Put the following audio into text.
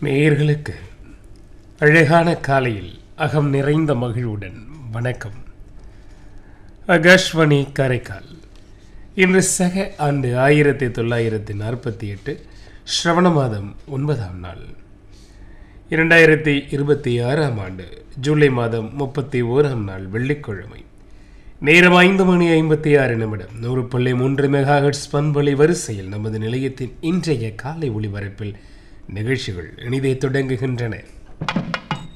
நேயர்களுக்கு அழகான காலையில் அகம் நிறைந்த மகிழ்வுடன் வணக்கம் ஆகாஷ்வாணி காரைக்கால் இன்று சக ஆண்டு ஆயிரத்தி தொள்ளாயிரத்தி நாற்பத்தி எட்டு ஸ்ரவண மாதம் ஒன்பதாம் நாள் இரண்டாயிரத்தி இருபத்தி ஆறாம் ஆண்டு ஜூலை மாதம் முப்பத்தி ஓராம் நாள் வெள்ளிக்கிழமை நேரம் ஐந்து மணி ஐம்பத்தி ஆறு நிமிடம் நூறு புள்ளி மூன்று மெகாஹெட்ஸ் பண்பொலி வரிசையில் நமது நிலையத்தின் இன்றைய காலை ஒளிபரப்பில் நிகழ்ச்சிகள் இனிதே தொடங்குகின்றன